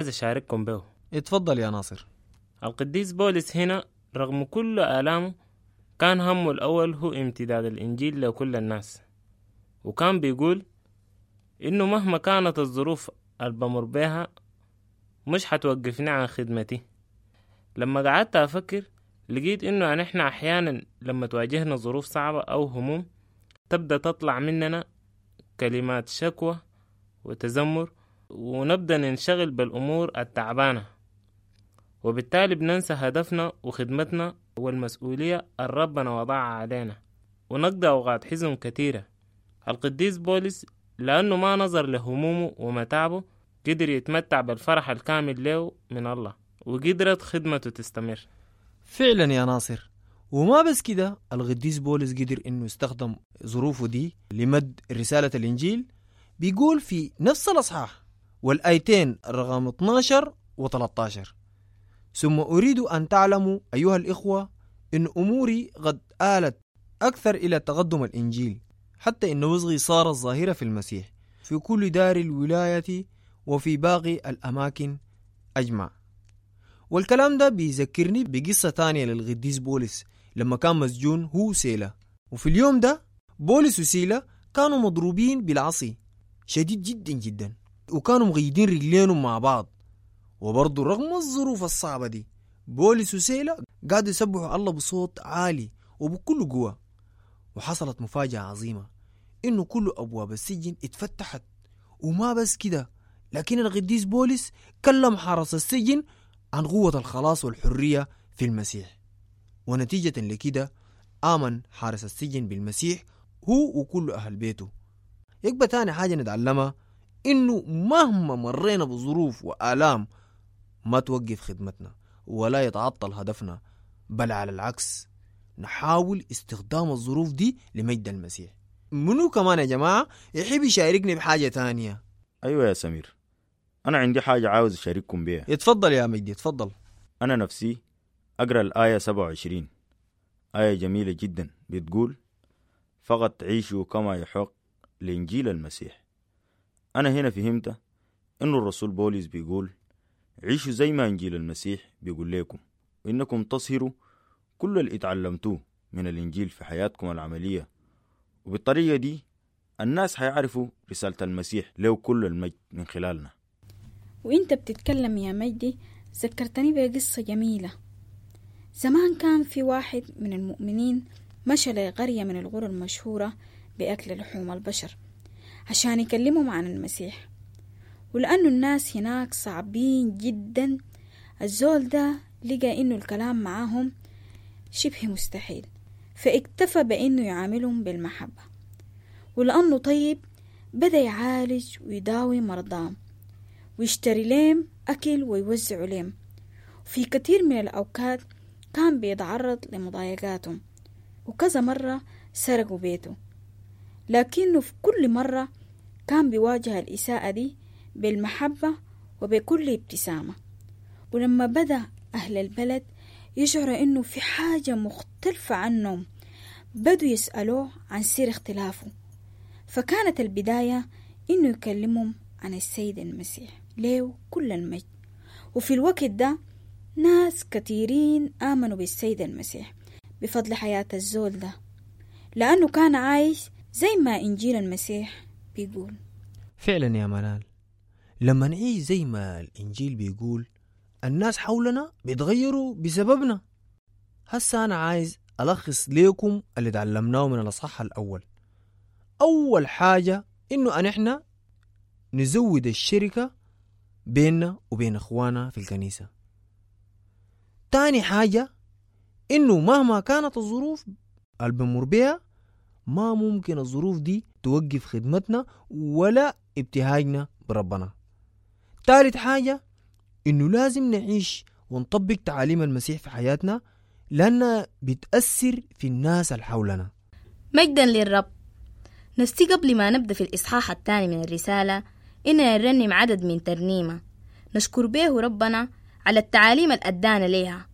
أشارككم به اتفضل يا ناصر القديس بولس هنا رغم كل آلامه كان همه الأول هو امتداد الإنجيل لكل الناس وكان بيقول إنه مهما كانت الظروف اللي بمر بيها مش حتوقفني عن خدمتي لما قعدت أفكر لقيت إنه نحن أحيانا لما تواجهنا ظروف صعبة أو هموم تبدأ تطلع مننا كلمات شكوى وتذمر ونبدأ ننشغل بالأمور التعبانة وبالتالي بننسى هدفنا وخدمتنا والمسؤولية اللي ربنا وضعها علينا ونقضي أوقات حزن كتيرة القديس بولس لأنه ما نظر لهمومه ومتاعبه قدر يتمتع بالفرح الكامل له من الله وقدرت خدمته تستمر فعلا يا ناصر وما بس كده القديس بولس قدر انه يستخدم ظروفه دي لمد رسالة الانجيل بيقول في نفس الاصحاح والايتين رقم 12 و13 ثم اريد ان تعلموا ايها الاخوة ان اموري قد آلت اكثر الى تقدم الانجيل حتى ان وزغي صارت ظاهرة في المسيح في كل دار الولاية وفي باقي الاماكن اجمع والكلام ده بيذكرني بقصة تانية للقديس بولس لما كان مسجون هو وسيلة وفي اليوم ده بولس وسيلة كانوا مضروبين بالعصي شديد جدا جدا وكانوا مغيدين رجلينهم مع بعض وبرضه رغم الظروف الصعبة دي بولس وسيلة قعدوا يسبحوا الله بصوت عالي وبكل قوة وحصلت مفاجأة عظيمة إنه كل أبواب السجن اتفتحت وما بس كده لكن القديس بولس كلم حرس السجن عن قوة الخلاص والحرية في المسيح ونتيجة لكده آمن حارس السجن بالمسيح هو وكل أهل بيته يبقى تاني حاجة نتعلمها إنه مهما مرينا بظروف وآلام ما توقف خدمتنا ولا يتعطل هدفنا بل على العكس نحاول استخدام الظروف دي لمجد المسيح منو كمان يا جماعة يحب يشاركني بحاجة تانية أيوة يا سمير أنا عندي حاجة عاوز أشارككم بيها اتفضل يا مجدي اتفضل أنا نفسي أقرأ الآية 27 آية جميلة جدا بتقول فقط عيشوا كما يحق لإنجيل المسيح أنا هنا فهمت إنه الرسول بولس بيقول عيشوا زي ما إنجيل المسيح بيقول لكم وإنكم تصهروا كل اللي اتعلمتوه من الإنجيل في حياتكم العملية وبالطريقة دي الناس حيعرفوا رسالة المسيح له كل المجد من خلالنا وانت بتتكلم يا مجدي ذكرتني بقصة جميلة زمان كان في واحد من المؤمنين مشى لقرية من القرى المشهورة بأكل لحوم البشر عشان يكلمهم عن المسيح ولأنه الناس هناك صعبين جدا الزول ده لقى إنه الكلام معاهم شبه مستحيل فاكتفى بإنه يعاملهم بالمحبة ولأنه طيب بدأ يعالج ويداوي مرضاهم ويشتري لهم أكل ويوزعوا لهم في كثير من الأوقات كان بيتعرض لمضايقاتهم وكذا مرة سرقوا بيته لكنه في كل مرة كان بيواجه الإساءة دي بالمحبة وبكل ابتسامة ولما بدأ أهل البلد يشعر إنه في حاجة مختلفة عنهم بدوا يسألوه عن سر اختلافه فكانت البداية إنه يكلمهم عن السيد المسيح ليه كل المجد وفي الوقت ده ناس كثيرين آمنوا بالسيد المسيح بفضل حياة الزول ده لأنه كان عايش زي ما إنجيل المسيح بيقول فعلا يا منال لما نعيش زي ما الإنجيل بيقول الناس حولنا بيتغيروا بسببنا هسا أنا عايز ألخص ليكم اللي تعلمناه من الأصحاح الأول أول حاجة إنه نحن نزود الشركة بيننا وبين إخوانا في الكنيسة تاني حاجة إنه مهما كانت الظروف اللي بنمر بيها ما ممكن الظروف دي توقف خدمتنا ولا ابتهاجنا بربنا تالت حاجة إنه لازم نعيش ونطبق تعاليم المسيح في حياتنا لأنها بتأثر في الناس اللي حولنا مجدا للرب نستي قبل ما نبدأ في الإصحاح الثاني من الرسالة إننا نرنم عدد من ترنيمة نشكر به ربنا على التعاليم اللي أدانا ليها